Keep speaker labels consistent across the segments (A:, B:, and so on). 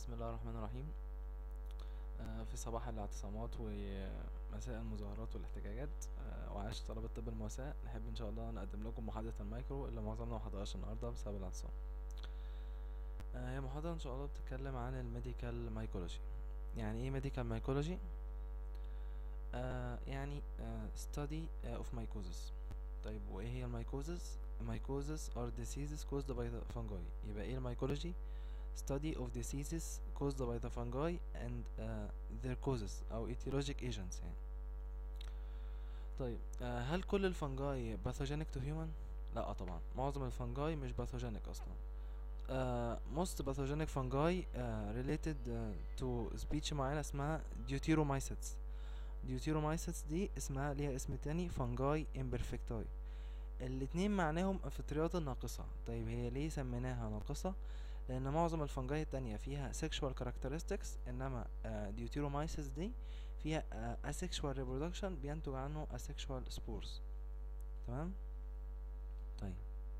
A: بسم الله الرحمن الرحيم آه، في صباح الاعتصامات ومساء المظاهرات والاحتجاجات آه، وعاش طلبة طب المواساة نحب ان شاء الله نقدم لكم محاضرة المايكرو اللي معظمنا محضرهاش النهاردة بسبب الاعتصام آه، هي محاضرة ان شاء الله بتتكلم عن الميديكال مايكولوجي يعني ايه ميديكال مايكولوجي يعني آه، study آه، of mycosis طيب وايه هي المايكوزس mycosis are diseases caused by the fungi يبقى ايه المايكولوجي study of diseases caused by the fungi and uh, their causes أو etiologic agents يعني طيب آه هل كل الفنجاي pathogenic to human؟ لا طبعا معظم الفنجاي مش pathogenic أصلا uh, most pathogenic fungi uh, related uh, to speech معينة اسمها deuteromycetes deuteromycetes دي اسمها ليها اسم تاني fungi imperfecti الاتنين معناهم الفطريات الناقصة طيب هي ليه سميناها ناقصة لان معظم الفنجاي التانية فيها sexual characteristics انما آه، deuteromyces دي فيها آه، asexual reproduction بينتج عنه asexual spores تمام طيب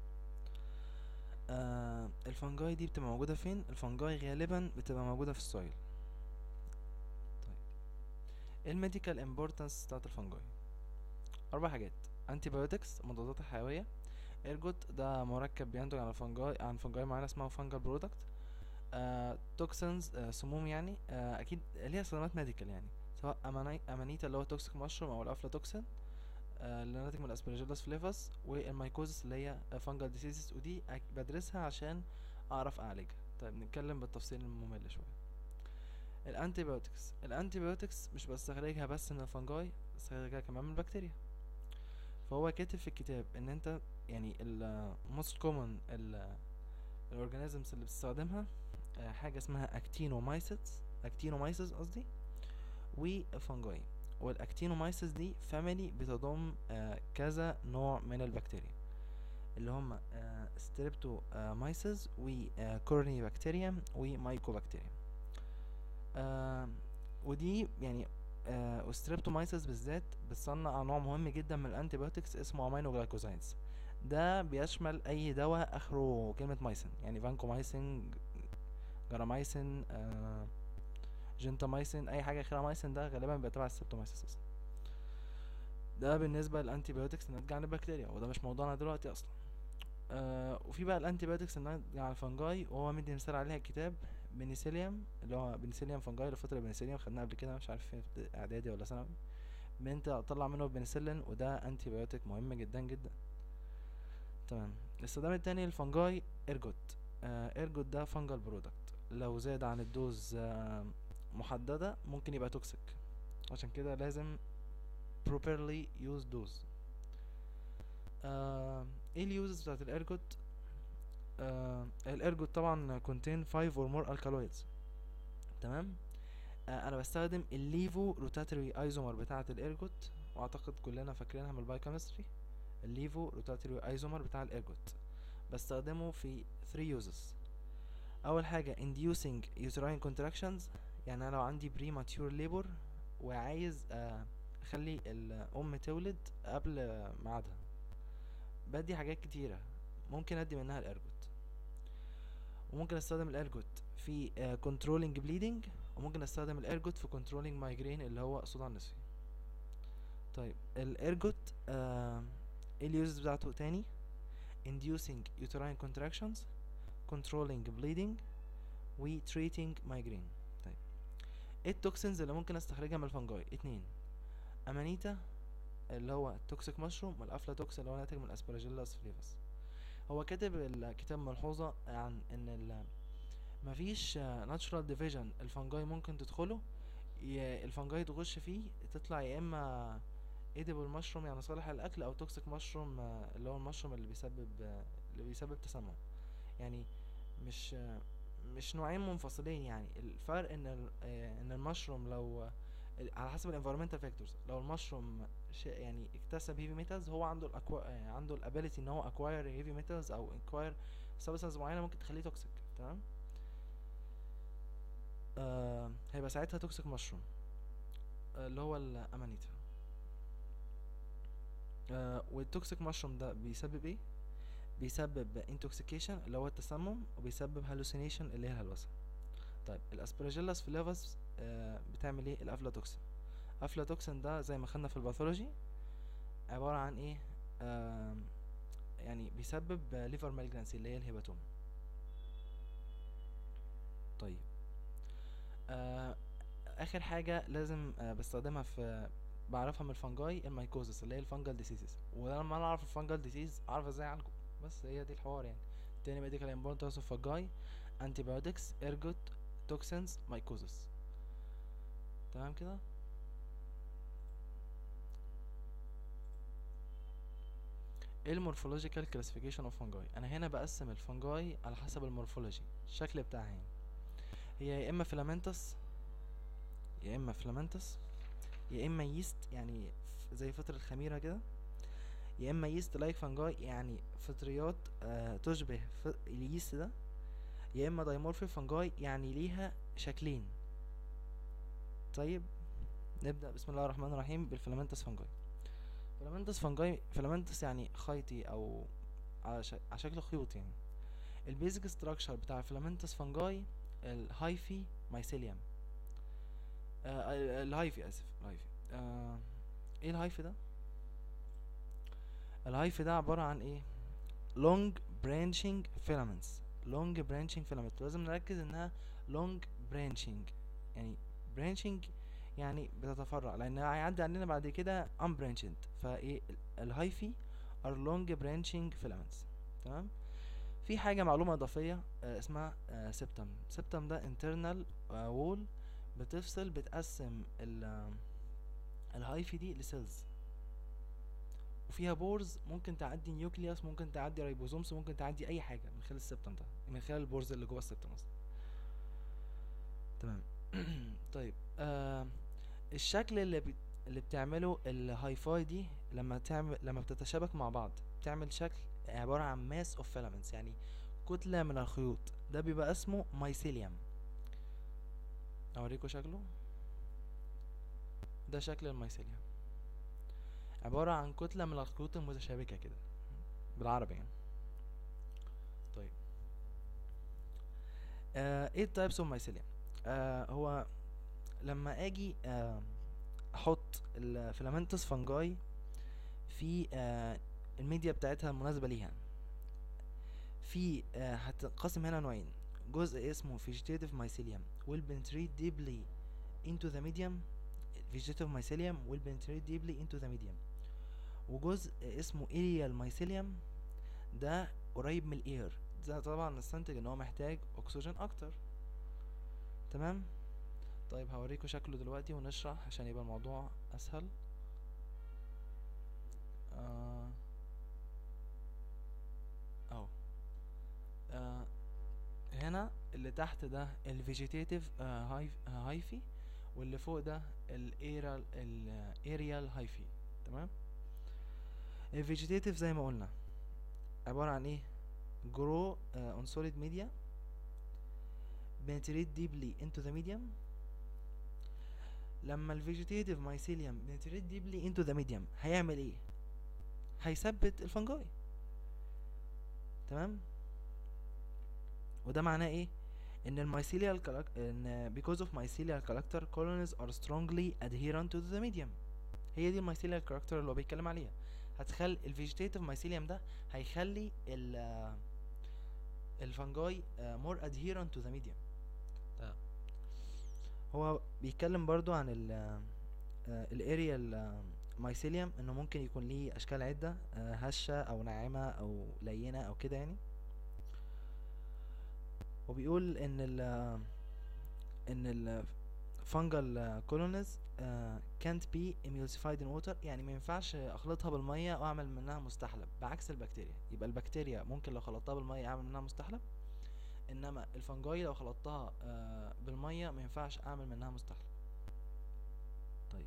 A: آه الفنجاي دي بتبقى موجودة فين الفنجاي غالبا بتبقى موجودة في السويل طيب ايه الميديكال امبورتانس بتاعت الفنجاي اربع حاجات antibiotics مضادات الحيوية ارجوت ده مركب بينتج عن الفنجاي عن فنجاي معينة اسمها فانجل برودكت آه توكسنز آه سموم يعني آه اكيد ليها استخدامات ميديكال يعني سواء أماني امانيتا اللي هو توكسيك مشروم او الافلاتوكسين آه اللي ناتج من الاسبرجيلوس فليفاس والمايكوزس اللي هي فانجل ديسيزز ودي أك- بدرسها عشان اعرف اعالجها طيب نتكلم بالتفصيل الممل شويه الانتيبيوتكس الانتيبيوتكس مش بستخرجها بس من الفنجاي بستخرجها كمان من البكتيريا فهو كاتب في الكتاب ان انت يعني ال most common ال الاورجانيزمز اللي بتستخدمها آه، حاجة اسمها اكتينومايسيس اكتينومايسيس قصدي وفنجاي والاكتينومايسيس دي فاميلي بتضم آه، كذا نوع من البكتيريا اللي هم ستريبتومايسيس وكورني بكتيريا ومايكوبكتيريا آه، ودي يعني آه والستريبتومايسيس بالذات بتصنع نوع مهم جدا من الانتيبيوتكس اسمه امينو جلايكوزايدز ده بيشمل اي دواء اخره كلمة مايسين يعني فانكومايسين جرامايسين آه جنتامايسين اي حاجة اخرها مايسين ده غالبا بيبقى تبع الستريبتومايسيس اصلا ده بالنسبة للانتيبيوتكس الناتجة عن البكتيريا وده مش موضوعنا دلوقتي اصلا آه وفي بقى الانتيبيوتكس الناتجة عن الفنجاي وهو مدي مثال عليها الكتاب بنسيليوم اللي هو بنسيليوم فنجاي لفترة بنسيليوم خدناها قبل كده مش عارف فين في اعدادي ولا ثانوي انت اطلع منه البنسلين وده انتيبيوتك مهم جدا جدا تمام الاستخدام التاني للفنجاي ارجوت آه ارجوت ده فنجل برودكت لو زاد عن الدوز آه محددة ممكن يبقى توكسيك عشان كده لازم properly use dose آه ايه اليوزز بتاعت الارجوت آه الارجوت طبعا contain 5 or more alkaloids تمام آه انا بستخدم الليفو روتاتري ايزومر بتاعه الارجوت واعتقد كلنا فاكرينها من البايوكيمستري الليفو روتاتري ايزومر بتاع الارجوت بستخدمه في 3 uses اول حاجه inducing uterine contractions يعني انا لو عندي premature labor وعايز آه، اخلي الام تولد قبل ميعادها بدي حاجات كتيره ممكن ادي منها الارجوت وممكن استخدم الارجوت في كنترولينج بليدنج وممكن استخدم الارجوت في كنترولينج مايجرين اللي هو صداع نصفي طيب الارجوت آه ايه اليوزز بتاعته تاني inducing uterine contractions controlling bleeding و treating migraine طيب ايه التوكسينز اللي ممكن استخرجها من الفنجاي اتنين امانيتا اللي هو التوكسيك مشروم والافلاتوكس اللي هو ناتج من الاسبرجيلاس فليفس هو كاتب الكتاب ملحوظة عن ان ال مفيش ناتشورال ديفيجن الفنجاي ممكن تدخله ي- الفنجاي تخش فيه تطلع يا اما ايديبل مشروم يعني صالح للاكل او توكسيك مشروم اللي هو المشروم اللي بيسبب آه، اللي بيسبب تسمم يعني مش آه، مش نوعين منفصلين يعني الفرق ان ال- آه، ان المشروم لو آه، على حسب الانفيرمنتال فاكتورز لو المشروم ش- يعني اكتسب هيفي ميتالز هو عنده الأكوا... آه، عنده الابيليتي ان هو اكواير هيفي ميتالز او اكواير سبستانس معينه ممكن تخليه توكسيك تمام آه هيبقى ساعتها توكسيك مشروم آه اللي هو الامانيتا آه والتوكسيك مشروم ده بيسبب ايه بيسبب intoxication اللي هو التسمم وبيسبب hallucination اللي هي الهلوسة طيب الاسبرجيلاس فلافس آه بتعمل ايه الافلاتوكسين افلاتوكسين ده زي ما خدنا في الباثولوجي عبارة عن ايه آه يعني بيسبب ليفر مالجنسي اللي هي الهيباتوم طيب آه اخر حاجه لازم آه بستخدمها في بعرفها من الفنجاي الميكوزس اللي هي الفنجل ديسيزز ولما انا اعرف الفنجل ديسيز اعرف ازاي اعالجه بس هي دي الحوار يعني تاني ميديكال امبورتنس اوف فنجاي انتيبيوتكس ارجوت توكسينز مايكوزس تمام كده ايه المورفولوجيكال كلاسيفيكيشن اوف فنجاي انا هنا بقسم الفنجاي على حسب المورفولوجي الشكل بتاعها يعني هي يا اما فيلامنتس يا اما فيلامنتس يا اما ييست يعني ف- زي فطر الخميره كده يا اما ييست لايك فانجاي يعني فطريات آه تشبه ف- الييست ده يا اما دايمورفيك فانجاي يعني ليها شكلين طيب نبدا بسم الله الرحمن الرحيم بالفيلامنتس فانجاي فيلامنتس فانجاي فيلامنتس يعني خيطي او على, ش... على شكل خيوط يعني البيزك ستراكشر بتاع الفيلامنتس فانجاي الهايفي مايسيليوم آه ال- الهايفي اسف الهايفي آه ايه الهايفي ده الهايفي ده عبارة عن ايه long branching filaments long branching filament لازم نركز انها long branching يعني branching يعني بتتفرع لان هيعدي علينا بعد كده unbranched فايه ال- الهايفي are long branching filaments تمام في حاجة معلومة إضافية آه اسمها آه سبتم سبتم ده internal آه wall بتفصل بتقسم ال آه، الهايفي دي لسيلز وفيها بورز ممكن تعدي نيوكليوس ممكن تعدي رايبوزومز ممكن تعدي اي حاجه من خلال السبتم ده من خلال البورز اللي جوه السبتم اصلا تمام طيب آه الشكل اللي بت... اللي بتعمله الهاي فاي دي لما تعمل لما بتتشابك مع بعض بتعمل شكل عباره عن ماس اوف فيلامنتس يعني كتله من الخيوط ده بيبقى اسمه مايسيليوم اوريكم شكله ده شكل المايسيليوم عبارة عن كتلة من الخيوط المتشابكة كده بالعربي يعني طيب آه ايه التايبس اوف مايسيليوم آه هو لما اجي آه احط الفيلامنتس فانجاي في آه الميديا بتاعتها المناسبة ليها في آه هتنقسم هنا نوعين جزء اسمه vegetative mycelium will penetrate deeply into the medium vegetative mycelium will penetrate deeply into the medium وجزء اسمه aerial mycelium ده قريب من الاير ده طبعا نستنتج ان هو محتاج اكسجين اكتر تمام طيب هوريكم شكله دلوقتي ونشرح عشان يبقى الموضوع اسهل آه، اهو آه هنا اللي تحت ده الفيجيتيتيف هايفي واللي فوق ده الايرال الاريال هايفي تمام الفيجيتيتيف زي ما قلنا عبارة عن ايه grow uh, on solid media penetrate deeply into the medium لما الفيجيتيتيف مايسيليوم penetrate deeply into the medium هيعمل ايه هيثبت الفنجاي تمام وده معناه ايه ان الميسيليال ان because of mycelial character colonies are strongly adherent to the medium هي دي الميسيليال character اللي هو بيتكلم عليها هتخلي الفيجيتيتيف مايسيليوم ده هيخلي ال الفنجاي مور adherent to the medium طيب. هو بيتكلم برضو عن ال الاريال مايسيليوم انه ممكن يكون ليه اشكال عده آه، هشه او ناعمه او لينه او كده يعني وبيقول ان ال ان ال fungal colonies آه، can't be emulsified in water يعني ما ينفعش اخلطها بالميه واعمل منها مستحلب بعكس البكتيريا يبقى البكتيريا ممكن لو خلطتها بالميه اعمل منها مستحلب انما الفنجاي لو خلطتها آه، بالميه ما ينفعش اعمل منها مستحلب طيب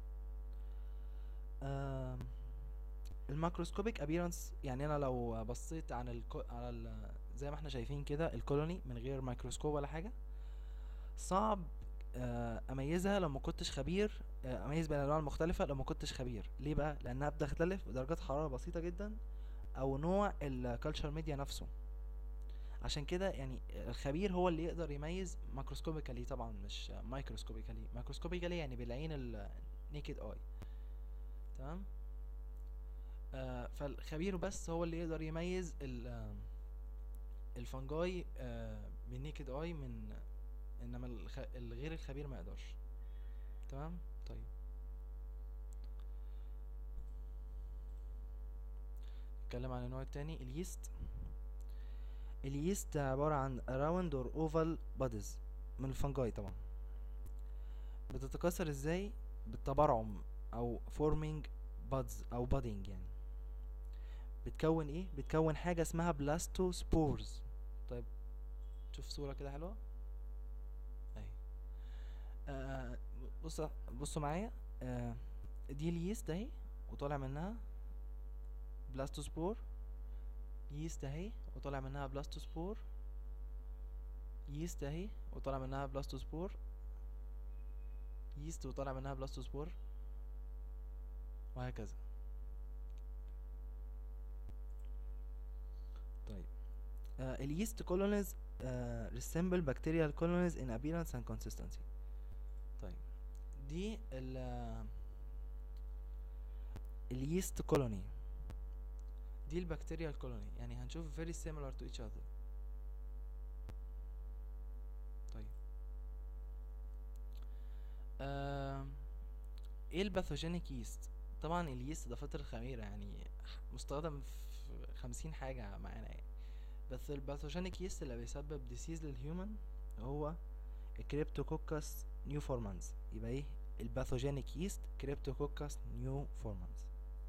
A: آم، الماكروسكوبيك ابيرنس يعني انا لو بصيت عن الكو على ال زي ما احنا شايفين كده الكولوني من غير ميكروسكوب ولا حاجه صعب آه، اميزها لو ما كنتش خبير آه، اميز بين الانواع المختلفه لو ما كنتش خبير ليه بقى لانها بتختلف بدرجات حراره بسيطه جدا او نوع الكالتشر ميديا نفسه عشان كده يعني الخبير هو اللي يقدر يميز ماكروسكوبيكالي طبعا مش مايكروسكوبيكالي مايكروسكوبيكالي يعني بالعين النيكد اي تمام آه فالخبير بس هو اللي يقدر يميز ال آه، الفنجاي آه بالنيكد اي من انما الخ... الغير الخبير ما يقدرش تمام طيب نتكلم عن النوع التاني اليست اليست عبارة عن round or oval bodies من الفنجاي طبعا بتتكاثر ازاي بالتبرعم او forming buds او budding يعني بتكون ايه بتكون حاجة اسمها بلاستوسبورز طيب شوف صورة كده حلوة اهي آه بص بصوا معايا آه دي اليست اهي وطالع منها بلاستوسبور ييست اهي وطالع منها بلاستوسبور ييست اهي وطالع منها بلاستوسبور ييست وطالع منها بلاستوسبور وهكذا طيب uh, اليست colonies uh, resemble bacterial colonies in appearance and consistency طيب دي ال اليست كولوني دي البكتيريا الكولوني يعني هنشوف very similar to each other طيب آه ايه الباثوجينيك ييست طبعا اليست ده فطر خميرة يعني مستخدم في خمسين حاجة معانا يعني بس الباثوجينيك ييست اللي بيسبب ديسيز للهيومن هو كريبتوكوكس نيو فورمانز يبقى ايه الباثوجينيك ييست كريبتوكوكس نيو فورمانز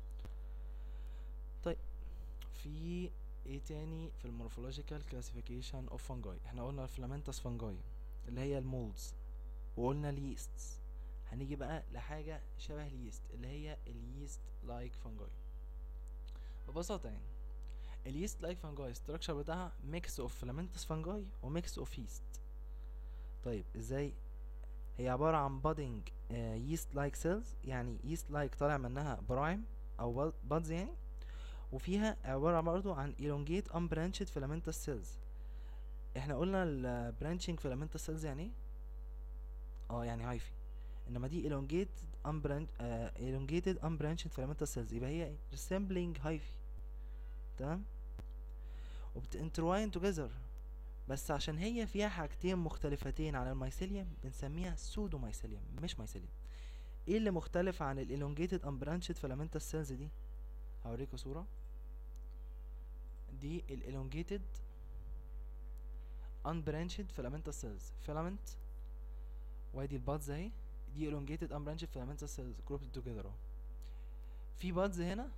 A: طيب في ايه تاني في المورفولوجيكال كلاسيفيكيشن اوف فانجاي احنا قلنا الفلامنتس فانجاي اللي هي المولدز وقلنا اليستس هنيجي بقى لحاجة شبه اليست اللي هي اليست لايك فانجاي ببساطة يعني اليست لايك فانجاي ستراكشر بتاعها ميكس اوف فلامنتس فانجاي وميكس اوف يست طيب ازاي هي عبارة عن budding يست لايك سيلز يعني يست لايك طالع منها برايم او بادز يعني وفيها عبارة برضو عن elongate unbranched filamentous cells احنا قلنا ال branching filamentous cells يعني ايه؟ اه يعني هايفي انما دي elongated unbranch uh, elongated unbranched filamentous cells يبقى هي ايه؟ resembling hyphae تمام وبت intertwine together بس عشان هي فيها حاجتين مختلفتين عن الميسيليوم بنسميها سودو ميسيليوم مش ميسيليوم ايه اللي مختلف عن ال elongated unbranched filamentous cells دي هوريكوا صورة دي ال elongated unbranched filamentous cells filament وادي البادز اهي دي elongated unbranched filamentous cells grouped together اهو في بادز هنا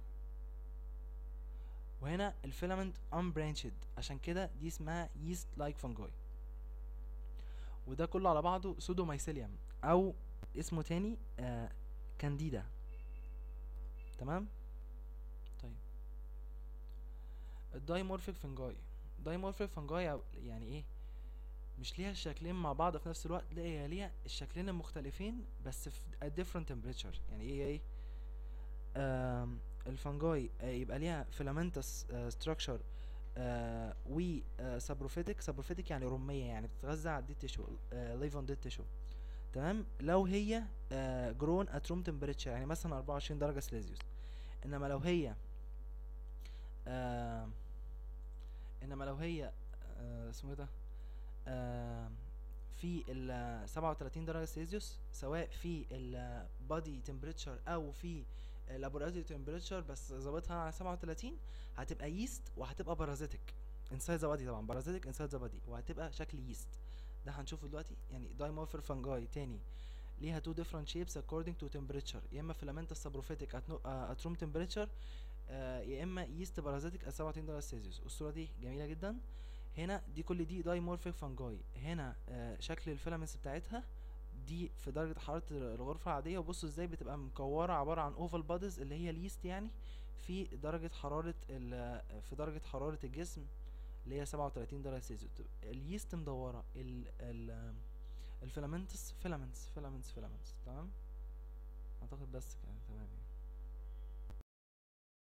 A: وهنا الفيلامنت unbranched عشان كده دي اسمها yeast like fungi وده كله على بعضه سودو مايسيليوم او اسمه تاني آه كانديدا تمام طيب الدايمورفيك فنجاي دايمورفيك فنجاي يعني ايه مش ليها الشكلين مع بعض في نفس الوقت لا هي ليها الشكلين المختلفين بس في a different temperature يعني ايه ايه آم الفنجاي آه يبقى ليها فيلامنتس ستراكشر و سابروفيتك سابروفيتك يعني رميه يعني بتتغذى على الديد تيشو ليف اون ديد تيشو تمام لو هي جرون ات روم تمبريتشر يعني مثلا 24 درجه سليزيوس انما لو هي آه انما لو هي آه اسمه ايه ده آه في ال 37 درجه سليزيوس سواء في البادي تمبريتشر او في لابوراتوري تمبريتشر بس ظابطها على 37 هتبقى ييست وهتبقى بارازيتك انسايد ذا بادي طبعا بارازيتك انسايد ذا بادي وهتبقى شكل ييست ده هنشوفه دلوقتي يعني دايمورفر فانجاي تاني ليها two different shapes according to temperature يا اما فيلامنتا سابروفيتك at room temperature آه يا اما ييست بارازيتك at 37 درجه سلسيوس والصوره دي جميله جدا هنا دي كل دي دايمورفيك فانجاي هنا آه شكل الفيلامنتس بتاعتها دي في درجة حرارة الغرفة العادية وبصوا ازاي بتبقى مكورة عبارة عن اوفال بادز اللي هي اليست يعني في درجة حرارة في درجة حرارة الجسم اللي هي سبعة وتلاتين درجة سلسيوس اليست مدورة ال ال الفيلامنتس فيلامنتس فيلامنتس فيلامنتس تمام اعتقد بس كده تمام